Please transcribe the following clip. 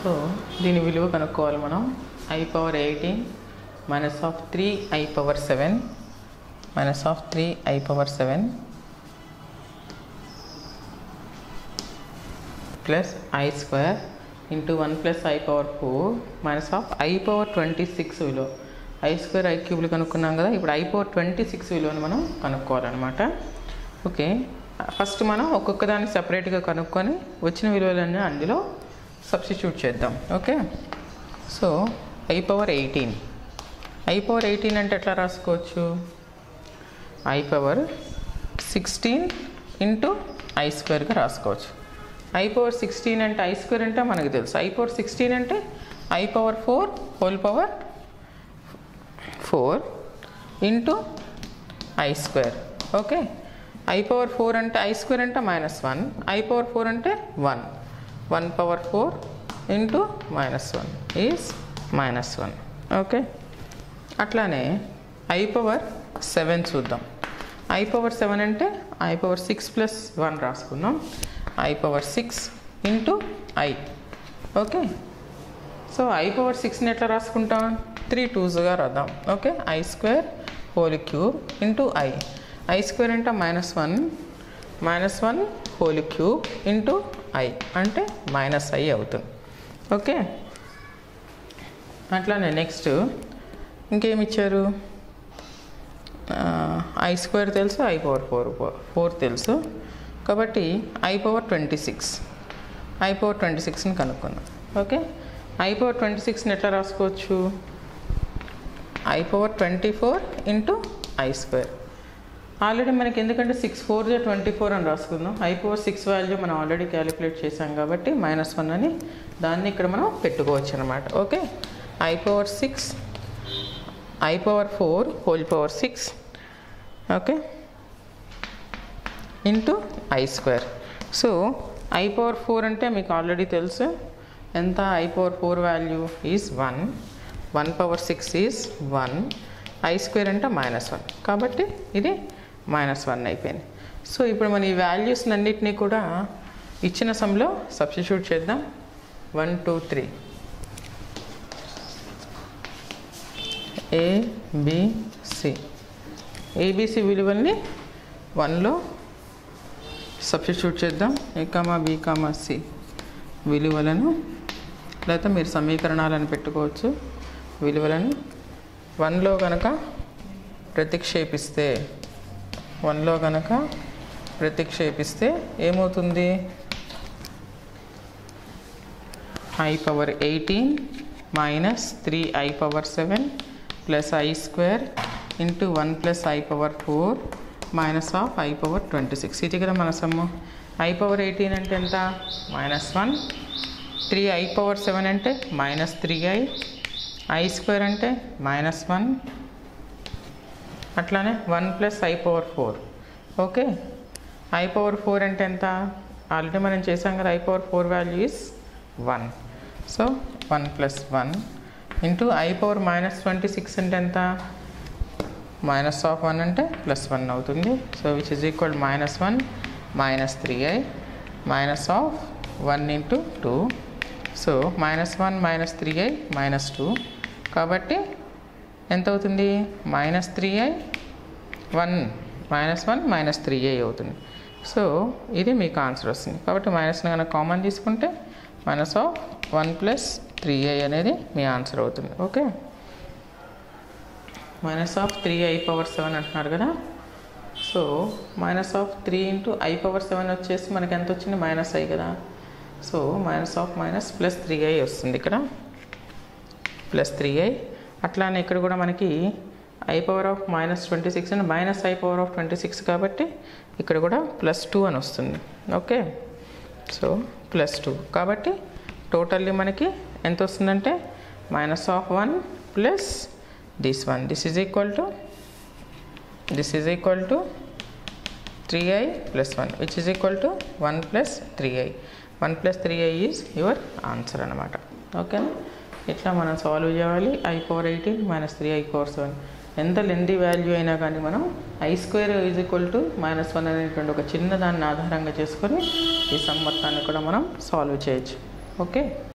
so దీని విలువ కనుక్కోవాలి మనం i power eighteen minus of three i power seven minus of three i power seven plus i square into one plus i power four minus of i power twenty six విలువ i square i క్యూబ్లు కనుక్కున్నాం కదా ఇప్పుడు I power twenty six విలువను మనం కనుక్కోవాలన్నమాట okay first మనం ఒక్కొక్క దాన్ని సపరేట్గా కనుక్కొని వచ్చిన విలువలన్నీ అందులో సబ్స్టిట్యూట్ చేద్దాం okay so i power eighteen i power eighteen అంటే ఎట్లా రాసుకోవచ్చు i power sixteen into i స్క్వేర్గా రాసుకోవచ్చు ఐ పవర్ సిక్స్టీన్ అంటే ఐ స్క్వేర్ అంటే మనకు తెలుసు ఐ పవర్ సిక్స్టీన్ అంటే i power four whole power four into i square okay i power four అంటే ఐ స్క్వేర్ అంటే minus one i power four అంటే one one power four into minus one is minus one okay అట్లానే I power seven చూద్దాం i power seven అంటే i power six plus one రాసుకుందాం i power six into i okay so i power సిక్స్ని ఎట్లా రాసుకుంటాం three టూస్గా రాద్దాం okay i square whole cube into i i square అంటే minus one minus one whole cube into i అంటే minus i అవుతుంది okay అట్లానే నెక్స్ట్ ఇంకేమి ఇచ్చారు ఐ స్క్వేర్ తెలుసు ఐ పవర్ ఫోర్ ఫోర్ తెలుసు కాబట్టి i power twenty six i power twenty సిక్స్ని కనుక్కుందాం ఓకే ఐ పవర్ ట్వంటీ సిక్స్ని ఎట్లా రాసుకోవచ్చు i power twenty four into i square already మనకి ఎందుకంటే సిక్స్ ఫోర్ జే ట్వంటీ ఫోర్ అని రాసుకుందాం ఐ పవర్ సిక్స్ వాల్యూ మనం ఆల్రెడీ క్యాలిక్యులేట్ చేసాం కాబట్టి మైనస్ వన్ అని దాన్ని ఇక్కడ మనం పెట్టుకోవచ్చు అనమాట okay i power six i power four whole power six okay into i square so i power four అంటే మీకు ఆల్రెడీ తెలుసు ఎంత i power four value is one one power six is one i square అంటే minus one కాబట్టి ఇది minus one అయిపోయింది so ఇప్పుడు మన ఈ వాల్యూస్ అన్నిటినీ కూడా ఇచ్చిన సమ్లో సబ్స్టిట్యూట్ చేద్దాం one two three A BC ABC విలువల్ని వన్లో సబ్స్టిట్యూట్ చేద్దాం A comma B comma C విలువలను లేకపోతే మీరు సమీకరణాలను పెట్టుకోవచ్చు విలువలను వన్లో కనుక ప్రతిక్షేపిస్తే వన్లో కనుక ప్రతిక్షేపిస్తే ఏమవుతుంది i power eighteen minus three i power seven plus i square into one plus i power four minus of i power twenty six ఇది కదా మన సమ్ము ఐ పవర్ ఎయిటీన్ అంటే ఎంత minus one three i power seven అంటే minus three i i square అంటే minus one అట్లానే one plus i power four okay i power four అంటే ఎంత ఆల్రెడీ మనం చేసాం కదా i power four value is one so one plus one into i power minus twenty six అంటే ఎంత minus of one అంటే plus one అవుతుంది so which is equal minus one minus three i minus of one into two so minus one minus three i minus two కాబట్టి ఎంత అవుతుంది minus three i one minus one minus three i అవుతుంది so ఇది మీకు answer వస్తుంది కాబట్టి మైనస్ని కనుక కామన్ తీసుకుంటే minus of one plus three i అనేది మీ ఆన్సర్ అవుతుంది okay minus of three i power seven అంటున్నారు కదా so minus of three into i power seven వచ్చేసి మనకి ఎంత వచ్చింది మైనస్ ఐ కదా so minus of minus plus three i వస్తుంది ఇక్కడ ప్లస్ త్రీ ఐ అట్లానే ఇక్కడ కూడా మనకి i power of minus twenty six and minus i power of twenty six కాబట్టి ఇక్కడ కూడా ప్లస్ టూ అని వస్తుంది ఓకే సో ప్లస్ టూ కాబట్టి టోటల్లీ మనకి ఎంత వస్తుందంటే minus of one plus this one this is equal to this is equal to three i plus one which is equal to one plus three i one plus three i is your answer అనమాట ఓకేనా ఇట్లా మనం solve చేయాలి i power eighteen minus three i power seven ఎంత లెంది value అయినా కానీ మనం i square is equal to minus one అనేటువంటి ఒక చిన్న దాన్ని ఆధారంగా చేసుకొని ఈ సమ్ మొత్తాన్ని కూడా మనం సాల్వ్ చేయొచ్చు ఓకే